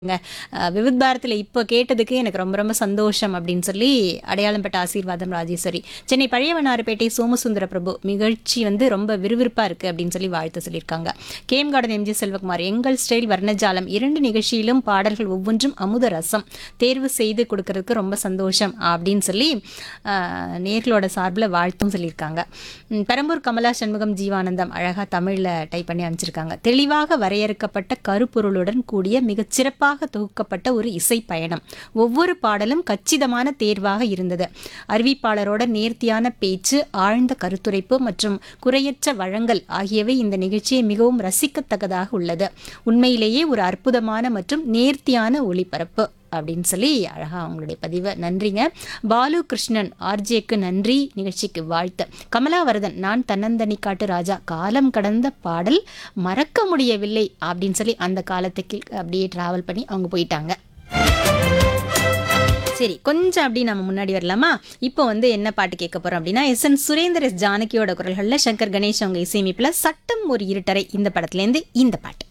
ங்க. அஹ், விவித் பாரத்தில் இப்போ கேட்டதுக்கு எனக்கு ரொம்ப ரொம்ப சந்தோஷம் அப்படின்னு சொல்லி அடையாளம் பெற்ற ஆசீர்வாதம் ராஜேஸ்வரி சென்னை பழையவனாறுபேட்டை சோமசுந்தர பிரபு நிகழ்ச்சி வந்து ரொம்ப விறுவிறுப்பாக இருக்குது அப்படின்னு சொல்லி வாழ்த்து சொல்லியிருக்காங்க கேம் கார்டன் எம்ஜி செல்வகுமார் எங்கள் ஸ்டைல் வர்ணஜாலம் இரண்டு நிகழ்ச்சியிலும் பாடல்கள் ஒவ்வொன்றும் அமுத ரசம் தேர்வு செய்து கொடுக்கறதுக்கு ரொம்ப சந்தோஷம் அப்படின்னு சொல்லி அஹ், நேர்களோட சார்பில் வாழ்த்தும் சொல்லியிருக்காங்க ம், பெரம்பூர் கமலா சண்முகம் ஜீவானந்தம் அழகாக தமிழில் டைப் பண்ணி அனுப்பிச்சிருக்காங்க தெளிவாக வரையறுக்கப்பட்ட கருப்பொருளுடன் கூடிய மிகச் சிறப்பாக தொகுக்கப்பட்ட ஒரு இசை பயணம் ஒவ்வொரு பாடலும் கச்சிதமான தேர்வாக இருந்தது அறிவிப்பாளரோட நேர்த்தியான பேச்சு ஆழ்ந்த கருத்துரைப்பு மற்றும் குறையற்ற வழங்கல் ஆகியவை இந்த நிகழ்ச்சியை மிகவும் ரசிக்கத்தக்கதாக உள்ளது உண்மையிலேயே ஒரு அற்புதமான மற்றும் நேர்த்தியான ஒளிபரப்பு அப்படின்னு சொல்லி அழகா அவங்களுடைய பதிவை நன்றிங்க பாலு கிருஷ்ணன் ஆர்ஜேக்கு நன்றி நிகழ்ச்சிக்கு வாழ்த்து கமலாவரதன் நான் தன்னந்தனி காட்டு ராஜா காலம் கடந்த பாடல் மறக்க முடியவில்லை அப்படின்னு சொல்லி அந்த காலத்துக்கு அப்படியே டிராவல் பண்ணி அவங்க போயிட்டாங்க சரி கொஞ்சம் அப்படி நம்ம முன்னாடி வரலாமா இப்போ வந்து என்ன பாட்டு கேட்க போறோம் அப்படின்னா எஸ் என் சுரேந்தர் எஸ் ஜானகியோட குரல்களில் சங்கர் கணேஷ் அவங்க இசையமைப்பில் சட்டம் ஒரு இருட்டறை இந்த படத்துலேருந்து இந்த பாட்டு